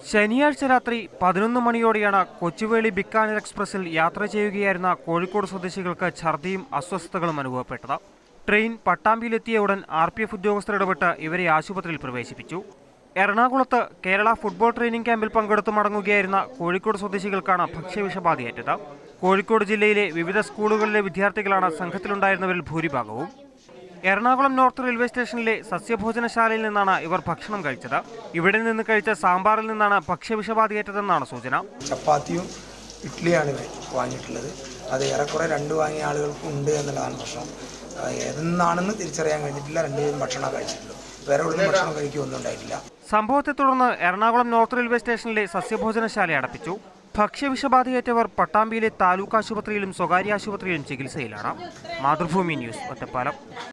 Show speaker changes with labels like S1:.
S1: ശനിയാഴ്ച രാത്രി പതിനൊന്ന് മണിയോടെയാണ് കൊച്ചുവേളി ബിക്കാനർ എക്സ്പ്രസിൽ യാത്ര ചെയ്യുകയായിരുന്ന കോഴിക്കോട് സ്വദേശികൾക്ക് ഛർദിയും അസ്വസ്ഥതകളും അനുഭവപ്പെട്ടത് ട്രെയിൻ പട്ടാമ്പിയിലെത്തിയ ഉടൻ ആർ പി എഫ് ഉദ്യോഗസ്ഥർ ഇടപെട്ട് ഇവരെ ആശുപത്രിയിൽ പ്രവേശിപ്പിച്ചു എറണാകുളത്ത് കേരള ഫുട്ബോൾ ട്രെയിനിംഗ് ക്യാമ്പിൽ പങ്കെടുത്തു മടങ്ങുകയായിരുന്ന കോഴിക്കോട് സ്വദേശികൾക്കാണ് ഭക്ഷ്യവിഷബാധയേറ്റത് കോഴിക്കോട് ജില്ലയിലെ വിവിധ സ്കൂളുകളിലെ വിദ്യാർത്ഥികളാണ് സംഘത്തിലുണ്ടായിരുന്നവരിൽ ഭൂരിഭാഗവും എറണാകുളം നോർത്ത് റെയിൽവേ സ്റ്റേഷനിലെ സസ്യഭോജനശാലയിൽ നിന്നാണ് ഇവർ ഭക്ഷണം കഴിച്ചത് ഇവിടെ നിന്ന് കഴിച്ച സാമ്പാറിൽ നിന്നാണ് ഭക്ഷ്യവിഷബാധയേറ്റതെന്നാണ് സൂചന
S2: ചപ്പാത്തിയും ഇഡ്ഡലിയാണ് ഇവർ വാങ്ങിയിട്ടുള്ളത് അത് ഏറെക്കുറെ രണ്ട് വാങ്ങിയ ആളുകൾക്കും ഉണ്ട് എന്നുള്ളതാണ് പ്രശ്നം ആ, ഏതെന്നാണെന്ന് തിരിച്ചറിയാൻ കഴിഞ്ഞിട്ടില്ല രണ്ടുപേരും ഭക്ഷണം കഴിച്ചിട്ടുള്ളൂ വേറെ എവിടെ നിന്നും ഭക്ഷണം കഴിക്കുകയൊന്നും ഉണ്ടായിട്ടില്ല
S1: സംഭവത്തെ തുടർന്ന് എറണാകുളം നോർത്ത് റെയിൽവേ സ്റ്റേഷനിലെ സസ്യഭോജനശാല അടപ്പിച്ചു ഭക്ഷ്യവിഷബാധയേറ്റവർ പട്ടാമ്പിയിലെ താലൂക്ക് ആശുപത്രിയിലും സ്വകാര്യ ആശുപത്രിയിലും ചികിത്സയിലാണ് മാതൃഭൂമി ന്യൂസ് ഒറ്റപ്പാലം